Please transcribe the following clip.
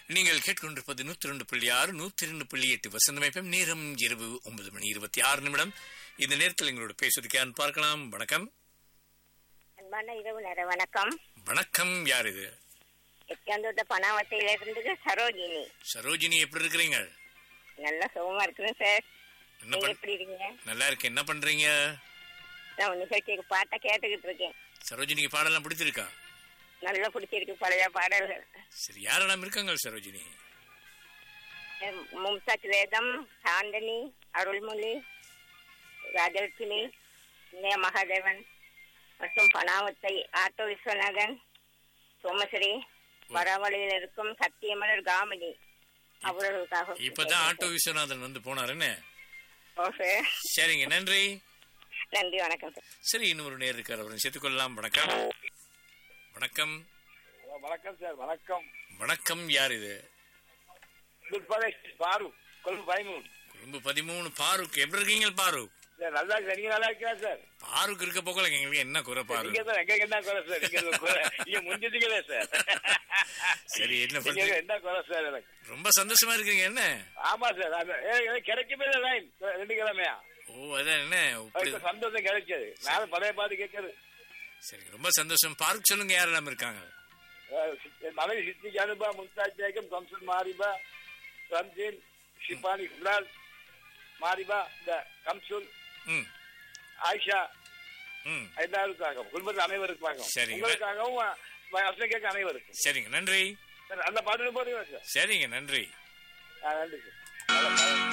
நீங்கள் கேட்கொண்டிருப்பது நூத்தி ரெண்டு புள்ளி ஆறு நூத்தி ரெண்டு புள்ளி எட்டு வசந்தமைப்பம் நேரம் இரவு ஒன்பது மணி இருபத்தி ஆறு நிமிடம் இந்த நேரத்தில் எங்களோட பேசுவதற்கு யாருன்னு பார்க்கலாம் வணக்கம் அன்பான இரவு நேர வணக்கம் வணக்கம் யார் இது எக்காந்தோட்ட பணாவத்தையிலிருந்து சரோஜினி சரோஜினி எப்படி இருக்கிறீங்க நல்லா சுகமா இருக்கிறேன் சார் என்ன நீங்க பண் எப்படி இருக்கீங்க நல்லா இருக்கு என்ன பண்றீங்க நான் உங்க நிகழ்ச்சிக்கு பாட்டை கேட்டுக்கிட்டு இருக்கேன் சரோஜினிக்கு பாடலாம் பிடிச்சிருக்கா நல்லா பிடிச்சிருக்கு பழைய பாடல்கள் சரி யாரெல்லாம் இருக்காங்க சரோஜினி அஹ் மும்தாஜ் வேதம் சாந்தனி அருள்மொழி ராஜலட்சுமி இளைய மகாதேவன் மற்றும் பனாவத்தை ஆட்டோ விஸ்வநாதன் சோமஸ்ரீ வராவளியில் இருக்கும் சத்தியமலர் காமினி அவர்களுக்காக இப்பதான் ஆட்டோ விஸ்வநாதன் வந்து போனாருன்னு ஓ சார் சரிங்க நன்றி நன்றி வணக்கம் சார் சரி இன்னொரு நேர் இருக்கார் அவரை சேர்த்துக்கொள்ளலாம் வணக்கம் வணக்கம் ஹலோ, வணக்கம் சார் வணக்கம் வணக்கம் யார் இது துல்பதேஷ் பாரு கொழும்பு பதிமூணு குடும்ப பதிமூணு பாருக் எப்படி இருக்கீங்க பாருக் சார் நல்லா இருக்கு நீங்க நல்லா இருக்கீங்களா சார் பாருக் இருக்க போகல எங்களுக்கு என்ன குறை பாரு நீங்க தான் எங்க என்ன குறை சார் நீங்க ஒரு குறை நீங்க முடிஞ்சிட்டீங்களே சார் சரி என்ன நீங்க பண்றீங்க என்ன குறை சார் எனக்கு ரொம்ப சந்தோஷமா இருக்கீங்க என்ன ஆமா சார் அது ஏ, எனக்கு கிடைக்குமே இல்லை லைன் ரெண்டு கிழமையா ஓ அதான் என்ன இப்படி அதுக்கு சந்தோஷம் கிடைச்சது நானும் பழைய பாட்டு கேட்கறது சரி ரொம்ப சந்தோஷம் பார்க் சொல்லுங்க யாரெல்லாம் இருக்காங்க அஹ், என் மனைவி சித்தி ஜானுபா மும்தாஜ் பேகம் கம்சன் மாரிபா ரம்ஜின் ஷிபானி ஹுலால் மாரிபா இந்த கம்சுல் ம் ஆயிஷா ம் எல்லாருக்காகவும் குடும்பத்தில் அனைவருக்காகவும் சரிங்க. உங்களுக்காகவும் அசனை கேட்க அனைவருக்கும் சரிங்க நன்றி சார் அந்த பாட்டு போடுங்க சார் சரிங்க நன்றி ஆ, நன்றி சார்